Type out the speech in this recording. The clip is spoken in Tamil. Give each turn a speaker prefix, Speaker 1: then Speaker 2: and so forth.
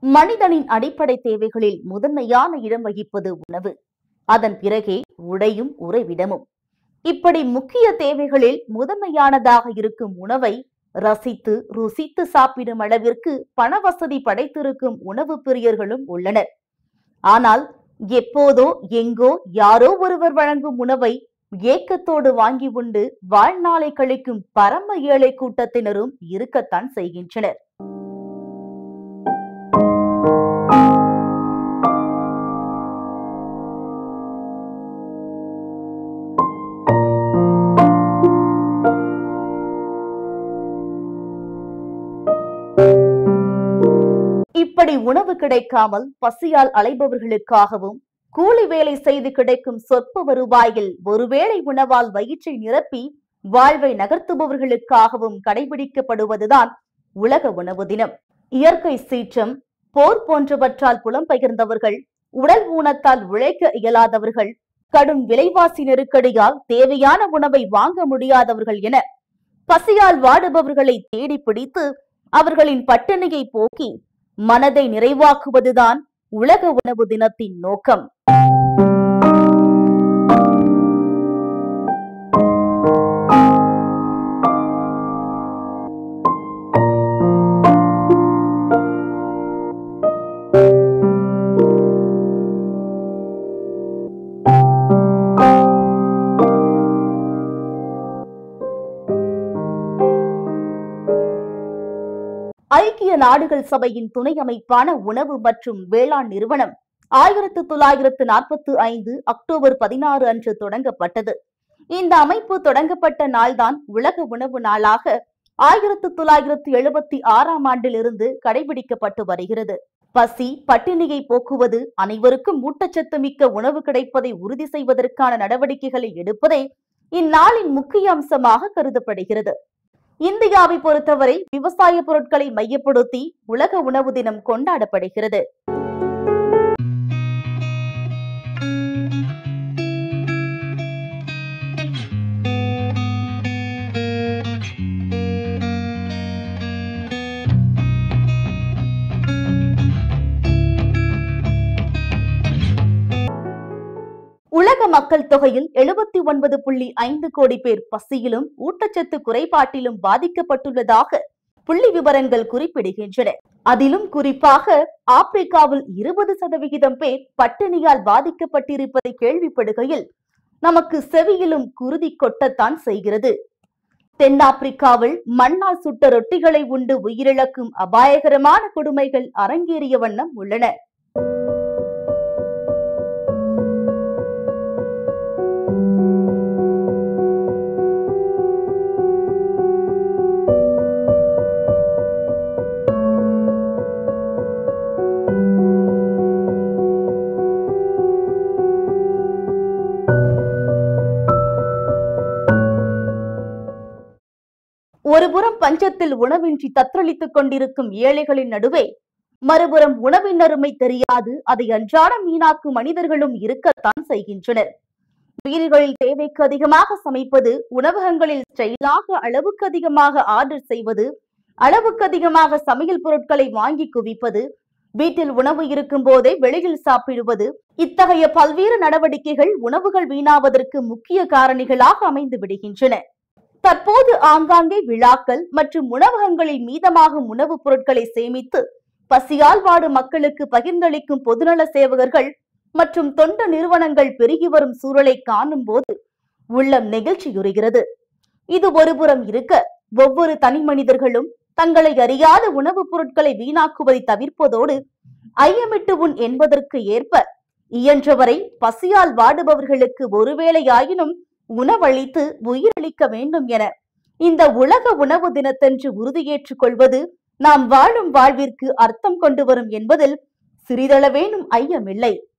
Speaker 1: மனிதனின் அடிப்படை தேவைகளில் முதன்மையான இடம் வகிப்பது உணவு அதன் பிறகே உடையும் உறைவிடமும் இப்படி முக்கிய தேவைகளில் முதன்மையானதாக இருக்கும் உணவை ரசித்து ருசித்து சாப்பிடும் அளவிற்கு பண வசதி படைத்திருக்கும் உணவு பிரியர்களும் உள்ளனர் ஆனால் எப்போதோ எங்கோ யாரோ ஒருவர் வழங்கும் உணவை ஏக்கத்தோடு வாங்கி உண்டு வாழ்நாளை கழிக்கும் பரம ஏழை கூட்டத்தினரும் இருக்கத்தான் செய்கின்றனர் இப்படி உணவு கிடைக்காமல் பசியால் அலைபவர்களுக்காகவும் கூலி வேலை செய்து கிடைக்கும் சொற்ப வருவாயில் ஒருவேளை உணவால் வயிற்றை நிரப்பி வாழ்வை நகர்த்துபவர்களுக்காகவும் கடைபிடிக்கப்படுவதுதான் உலக உணவு தினம் இயற்கை சீற்றம் போர் போன்றவற்றால் புலம்பெயர்ந்தவர்கள் உடல் ஊனத்தால் உழைக்க இயலாதவர்கள் கடும் விலைவாசி நெருக்கடியால் தேவையான உணவை வாங்க முடியாதவர்கள் என பசியால் வாடுபவர்களை தேடி பிடித்து அவர்களின் பட்டினியை போக்கி மனதை நிறைவாக்குவதுதான் உலக உணவு தினத்தின் நோக்கம் ஐக்கிய நாடுகள் சபையின் துணை அமைப்பான உணவு மற்றும் வேளாண் நிறுவனம் ஆயிரத்து தொள்ளாயிரத்து நாற்பத்து ஐந்து அக்டோபர் பதினாறு அன்று தொடங்கப்பட்டது இந்த அமைப்பு தொடங்கப்பட்ட நாள்தான் உலக உணவு நாளாக ஆயிரத்து தொள்ளாயிரத்து எழுபத்தி ஆறாம் ஆண்டிலிருந்து கடைபிடிக்கப்பட்டு வருகிறது பசி பட்டினியை போக்குவது அனைவருக்கும் ஊட்டச்சத்து மிக்க உணவு கிடைப்பதை உறுதி செய்வதற்கான நடவடிக்கைகளை எடுப்பதே இந்நாளின் முக்கிய அம்சமாக கருதப்படுகிறது இந்தியாவை பொறுத்தவரை விவசாய பொருட்களை மையப்படுத்தி உலக உணவு தினம் கொண்டாடப்படுகிறது உலக மக்கள் தொகையில் எழுபத்தி ஒன்பது புள்ளி ஐந்து கோடி பேர் பசியிலும் ஊட்டச்சத்து குறைபாட்டிலும் பாதிக்கப்பட்டுள்ளதாக புள்ளி விவரங்கள் குறிப்பிடுகின்றன அதிலும் குறிப்பாக ஆப்பிரிக்காவில் இருபது சதவிகிதம் பேர் பட்டினியால் பாதிக்கப்பட்டிருப்பதை கேள்விப்படுகையில் நமக்கு செவியிலும் குருதி கொட்டத்தான் செய்கிறது தென்னாப்பிரிக்காவில் மண்ணால் சுட்ட ரொட்டிகளை உண்டு உயிரிழக்கும் அபாயகரமான கொடுமைகள் அரங்கேறிய வண்ணம் உள்ளன ஒருபுறம் பஞ்சத்தில் உணவின்றி தத்தளித்துக் கொண்டிருக்கும் ஏழைகளின் நடுவே மறுபுறம் உணவின் அருமை தெரியாது அதை அன்றாடம் வீணாக்கும் மனிதர்களும் இருக்கத்தான் செய்கின்றனர் வீடுகளில் தேவைக்கு அதிகமாக சமைப்பது உணவகங்களில் ஸ்டைலாக அளவுக்கு அதிகமாக ஆர்டர் செய்வது அளவுக்கு அதிகமாக சமையல் பொருட்களை வாங்கி குவிப்பது வீட்டில் உணவு இருக்கும் போதே வெளியில் சாப்பிடுவது இத்தகைய பல்வேறு நடவடிக்கைகள் உணவுகள் வீணாவதற்கு முக்கிய காரணிகளாக அமைந்து விடுகின்றன தற்போது ஆங்காங்கே விழாக்கள் மற்றும் உணவகங்களில் மீதமாகும் உணவுப் பொருட்களை சேமித்து பசியால் வாடும் மக்களுக்கு பகிர்ந்தளிக்கும் பொதுநல சேவகர்கள் மற்றும் தொண்டு நிறுவனங்கள் பெருகி வரும் சூழலை காணும் போது உள்ளம் நெகிழ்ச்சியுறுகிறது இது ஒருபுறம் இருக்க ஒவ்வொரு தனி மனிதர்களும் தங்களை அறியாத உணவுப் பொருட்களை வீணாக்குவதை தவிர்ப்பதோடு ஐயமிட்டு உண் என்பதற்கு ஏற்ப இயன்றவரை பசியால் வாடுபவர்களுக்கு ஒருவேளையாயினும் உணவளித்து உயிரளிக்க வேண்டும் என இந்த உலக உணவு தினத்தன்று உறுதியேற்றுக் கொள்வது நாம் வாழும் வாழ்விற்கு அர்த்தம் கொண்டு வரும் என்பதில் சிறிதளவேனும் ஐயமில்லை